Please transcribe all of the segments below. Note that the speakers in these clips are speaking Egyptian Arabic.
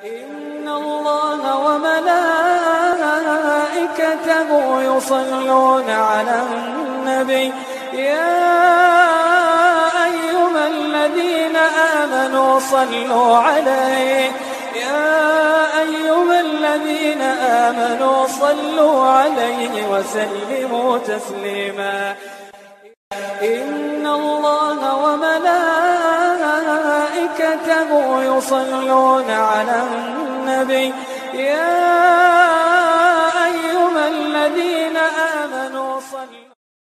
إن الله وملائكته يصلون على النبي يا أيها الذين آمنوا صلوا عليه يا أيها الذين آمنوا صلوا عليه وسلموا تسليما إن الله وملائكته يصلون على النبي يا أيها الذين آمنوا صلوا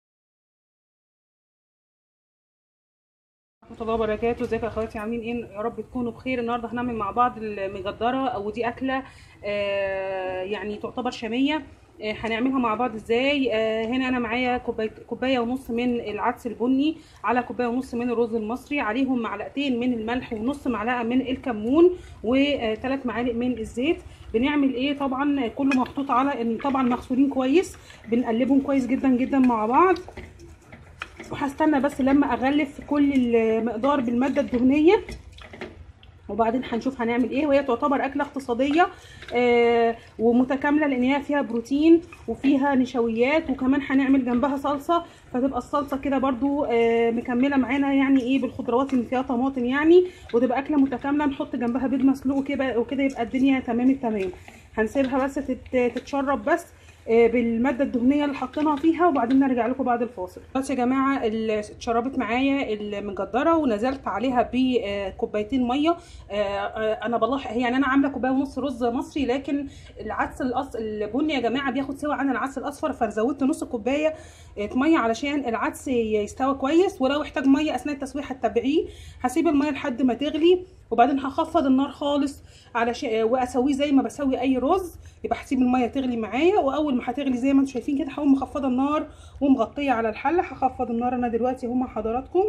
ورحمة الله وبركاته ازيكم يا اخواتي عاملين ايه يا رب تكونوا بخير النهارده هنعمل مع بعض المجدره ودي اكله آه، يعني تعتبر شاميه آه، هنعملها مع بعض ازاي آه، هنا انا معايا كوبايه كوبايه ونص من العدس البني على كوبايه ونص من الرز المصري عليهم معلقتين من الملح ونص معلقه من الكمون وثلاث معالق من الزيت بنعمل ايه طبعا كله محطوط على إن طبعا مغسولين كويس بنقلبهم كويس جدا جدا مع بعض وهستنى بس لما اغلف كل المقدار بالماده الدهنيه وبعدين هنشوف هنعمل ايه وهي تعتبر اكله اقتصاديه آه ومتكامله لان هي فيها بروتين وفيها نشويات وكمان هنعمل جنبها صلصه فتبقى الصلصه كده برضو آه مكمله معانا يعني ايه بالخضروات اللي فيها طماطم يعني وتبقى اكله متكامله نحط جنبها بيض مسلوق وكده وكده يبقى الدنيا تمام التمام هنسيبها بس تت- تتشرب بس آه، بالماده الدهنيه اللي حاطينها فيها وبعدين نرجع لكم بعد الفاصل بس يا جماعه ال- اتشربت معايا المجدره ونزلت عليها بكوبايتين ميه آه، آه، انا بلاحظ هي يعني انا عامله كوبايه ونص رز مصري لكن العدس الأص... البني يا جماعه بياخد سوا عن العدس الاصفر فزودت نص كوبايه آه، ميه علشان العدس يستوى كويس ولو احتاج ميه اثناء التسويه هتتبعيه هسيب الميه لحد ما تغلي وبعدين هخفض النار خالص علشان واسويه زي ما بسوي اي رز يبقى هسيب الميه تغلي معايا واول ما هتغلي زي ما انتم شايفين كده هقوم مخفضه النار ومغطيه على الحله هخفض النار انا دلوقتي اهو مع حضراتكم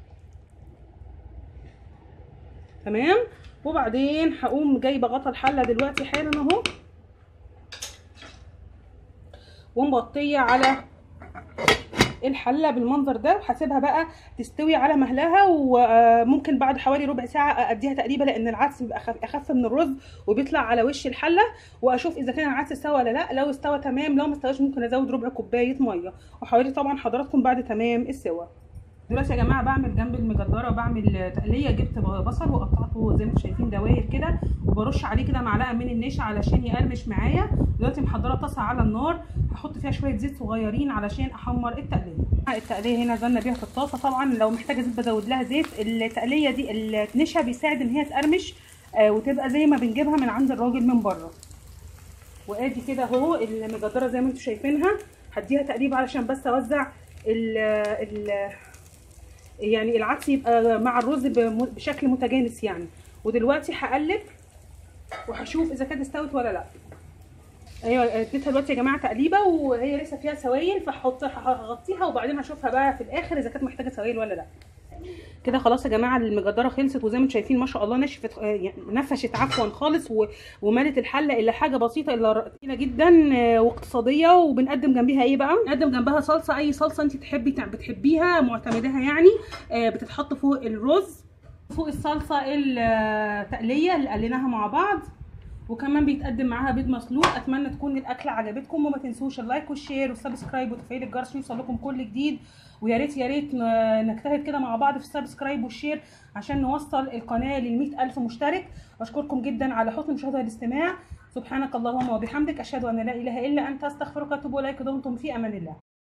تمام وبعدين هقوم جايبه غطا الحله دلوقتي حالا اهو ومغطيه على الحله بالمنظر ده وهسيبها بقى تستوي على مهلها وممكن بعد حوالي ربع ساعه اديها تقريبا لان العدس بيبقى أخف- اخف من الرز وبيطلع على وش الحله واشوف اذا كان العدس استوى ولا لا لو استوى تمام لو ما استواش ممكن ازود ربع كوبايه ميه وحوالي طبعا حضراتكم بعد تمام السوا دلوقتي يا جماعه بعمل جنب المجدره بعمل تقليه جبت بصل وقطعته زي ما انتم شايفين دواير كده وبرش عليه كده معلقه من النشا علشان يقرمش معايا دلوقتي محضره طاسه على النار هحط فيها شويه زيت صغيرين علشان احمر التقليه التقليه هنا زلنا بيها في الطاسه طبعا لو محتاجه زيت بزود لها زيت التقليه دي النشا بيساعد ان هي تقرمش آه، وتبقى زي ما بنجيبها من عند الراجل من بره وادي كده اهو المجدره زي ما انتم شايفينها هديها تقليب علشان بس اوزع ال ال يعني العدس يبقى مع الرز بم- بشكل متجانس يعني ودلوقتي هقلب وهشوف اذا كانت استوت ولا لا ايوه اديتها دلوقتي يا جماعه تقليبه وهي لسه فيها سوائل فهحط هغطيها وبعدين هشوفها بقى في الاخر اذا كانت محتاجه سوائل ولا لا كده خلاص يا جماعه المجدره خلصت وزي ما انتم شايفين ما شاء الله نشفت آه، يعني نفشت عفوا خالص و- وملت الحله الا حاجه بسيطه الا تقيله جدا آه، واقتصاديه وبنقدم جنبيها ايه بقى بنقدم جنبها صلصه اي صلصه انت تحبي تع- بتحبيها معتمداها يعني آه، بتتحط فوق الرز فوق الصلصه التقليه اللي قليناها مع بعض وكمان بيتقدم معاها بيض مسلوق اتمنى تكون الاكله عجبتكم وما تنسوش اللايك والشير والسبسكرايب وتفعيل الجرس عشان يوصل لكم كل جديد ويا ريت يا ريت ن- نجتهد كده مع بعض في السبسكرايب والشير عشان نوصل القناه لل ألف مشترك اشكركم جدا على حسن المشاهده والاستماع سبحانك اللهم وبحمدك اشهد ان لا اله الا انت استغفرك واتوب اليك دمتم في امان الله